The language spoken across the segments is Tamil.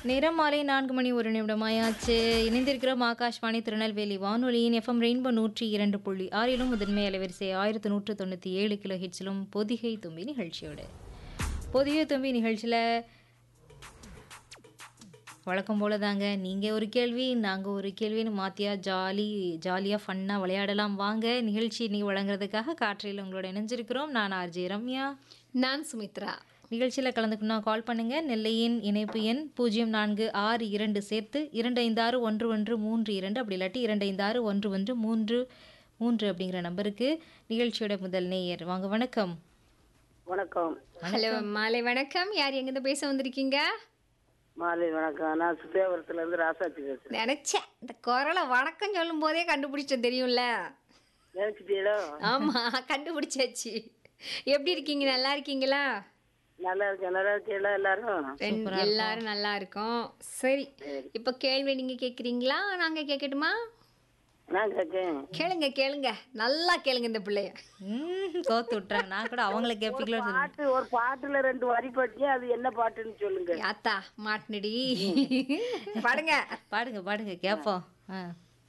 நேரம் மாலை நான்கு மணி ஒரு நிமிடமாயாச்சு இணைந்திருக்கிறோம் ஆகாஷ்வாணி திருநெல்வேலி வானொலியின் எஃப்எம் ரெயின்போ நூற்றி இரண்டு புள்ளி ஆறிலும் முதன்மை அலைவரிசை ஆயிரத்தி நூற்று தொண்ணூற்றி ஏழு கிலோ ஹிட்ஸிலும் பொதிகை தும்பி நிகழ்ச்சியோடு பொதிகை தும்பி நிகழ்ச்சியில் வழக்கம் போல தாங்க நீங்கள் ஒரு கேள்வி நாங்கள் ஒரு கேள்வின்னு மாற்றியா ஜாலி ஜாலியாக ஃபன்னாக விளையாடலாம் வாங்க நிகழ்ச்சி நீங்கள் வழங்குறதுக்காக காற்றில் உங்களோட இணைஞ்சிருக்கிறோம் நான் ஆர்ஜே ரம்யா நான் சுமித்ரா நிகழ்ச்சியில் கலந்துக்கணும் கால் பண்ணுங்க நெல்லையின் இணைப்பு எண் பூஜ்ஜியம் நான்கு ஆறு இரண்டு சேர்த்து இரண்டு ஐந்து ஆறு ஒன்று ஒன்று மூன்று இரண்டு அப்படி இல்லாட்டி இரண்டு ஐந்து ஆறு ஒன்று ஒன்று மூன்று மூன்று அப்படிங்கிற நம்பருக்கு நிகழ்ச்சியோட முதல் நேயர் வாங்க வணக்கம் வணக்கம் ஹலோ மாலை வணக்கம் யார் எங்கிருந்து பேச வந்திருக்கீங்க மாலை வணக்கம் நான் சுத்தியாபுரத்துல இருந்து ராசாச்சி பேசுறேன் நினைச்சேன் இந்த குரலை வணக்கம் சொல்லும் போதே கண்டுபிடிச்சேன் தெரியும்ல நினைச்சிட்டீங்களோ ஆமா கண்டுபிடிச்சாச்சு எப்படி இருக்கீங்க நல்லா இருக்கீங்களா நல்லா இருக்கேன் நல்லா இருக்கீங்களா எல்லாரும் ரெண்டு- எல்லாரும் நல்லா இருக்கோம் சரி இப்போ கேள்வி நீங்க கேக்குறீங்களா நாங்க கேட்கட்டுமா நான் கேட்கேன் கேளுங்க கேளுங்க நல்லா கேளுங்க இந்த பிள்ளைய ம் தோத்து விட்றாங்க நான் கூட அவங்கள கேட்பீங்களோ பாட்டு ஒரு பாட்டுல ரெண்டு வரி படிச்சேன் அது என்ன பாட்டுன்னு சொல்லுங்க யாத்தா மாட்டுனடி பாடுங்க பாடுங்க பாடுங்க கேட்போம் ஆ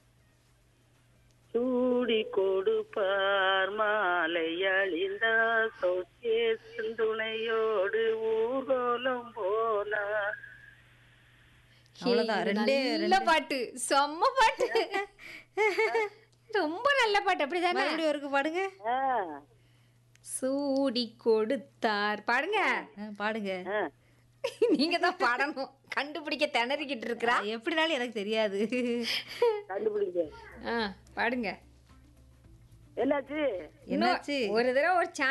சூடி கொடுப்பார் மாலை அழிந்த சௌக்கிய துணையோடு ஊர்கோலம் போனார் அவ்வளோதான் இது ரெண்டே நல்ல பாட்டு செம்ம பாட்டு ரொம்ப நல்ல பாட்டு அப்படிதானே மறுபடியும் ஒருக்கு பாடுங்க ஆ, சூடி கொடுத்தார் பாடுங்க ஆ, பாடுங்க ஆ. நீங்க தான் பாடணும் கண்டுபிடிக்க திணறிக்கிட்டு இருக்கிறா எப்படினாலும் எனக்கு தெரியாது கண்டுபிடிங்க ஆ, பாடுங்க என்னாச்சு என்னாச்சு ஒரு தடவை ஒரு சான்ஸ்